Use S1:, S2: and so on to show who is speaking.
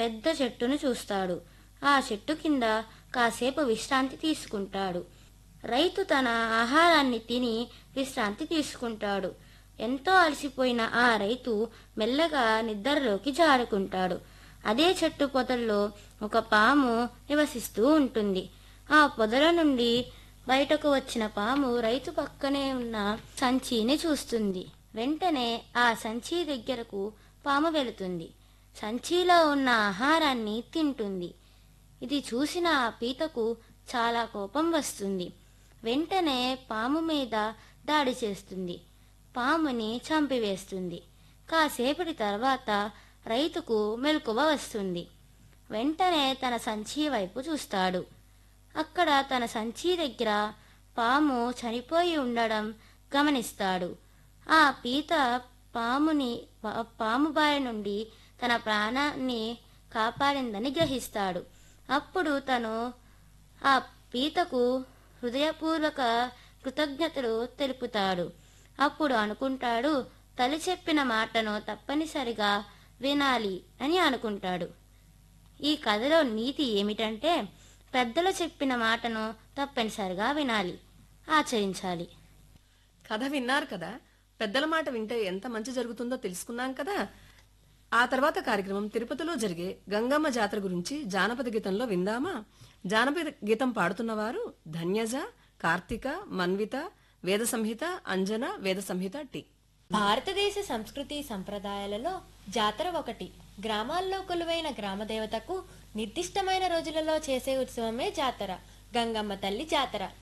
S1: పెద్ద చెట్టును చూస్తాడు ఆ చెట్టు కింద కాసేపు విశ్రాంతి తీసుకుంటాడు రైతు తన ఆహారాన్ని తిని విశ్రాంతి తీసుకుంటాడు ఎంతో అలసిపోయిన ఆ రైతు మెల్లగా నిద్రలోకి జారుకుంటాడు అదే చెట్టు పొదల్లో ఒక పాము నివసిస్తూ ఉంటుంది ఆ పొదల నుండి బయటకు వచ్చిన పాము రైతు పక్కనే ఉన్న సంచిని చూస్తుంది వెంటనే ఆ సంచి దగ్గరకు పాము వెళుతుంది సంచిలో ఉన్న ఆహారాన్ని తింటుంది ఇది చూసిన ఆ పీతకు చాలా కోపం వస్తుంది వెంటనే పాము మీద దాడి చేస్తుంది పాముని చంపివేస్తుంది కాసేపటి తర్వాత రైతుకు మెలకువ వస్తుంది వెంటనే తన సంచి వైపు చూస్తాడు అక్కడ తన సంచి దగ్గర పాము చనిపోయి ఉండడం గమనిస్తాడు ఆ పీత పాముని పా- పాము బారి నుండి తన ప్రాణాన్ని కాపాడిందని గ్రహిస్తాడు అప్పుడు తను ఆ పీతకు హృదయపూర్వక కృతజ్ఞతలు తెలుపుతాడు అప్పుడు అనుకుంటాడు తల్లి చెప్పిన మాటను తప్పనిసరిగా వినాలి అని అనుకుంటాడు ఈ కథలో నీతి ఏమిటంటే పెద్దలు చెప్పిన మాటను తప్పనిసరిగా వినాలి ఆచరించాలి
S2: కథ విన్నారు కదా పెద్దల మాట వింటే ఎంత మంచి జరుగుతుందో తెలుసుకున్నాం కదా ఆ తర్వాత కార్యక్రమం తిరుపతిలో జరిగే గంగమ్మ జాతర గురించి జానపద గీతంలో విందామా జానపద గీతం పాడుతున్నవారు ధన్యజ కార్తిక మన్విత వేద సంహిత అంజన వేద సంహిత టి
S3: భారతదేశ సంస్కృతి సంప్రదాయాలలో జాతర ఒకటి గ్రామాల్లో కొలువైన గ్రామదేవతకు నిర్దిష్టమైన రోజులలో చేసే ఉత్సవమే జాతర గంగమ్మ తల్లి జాతర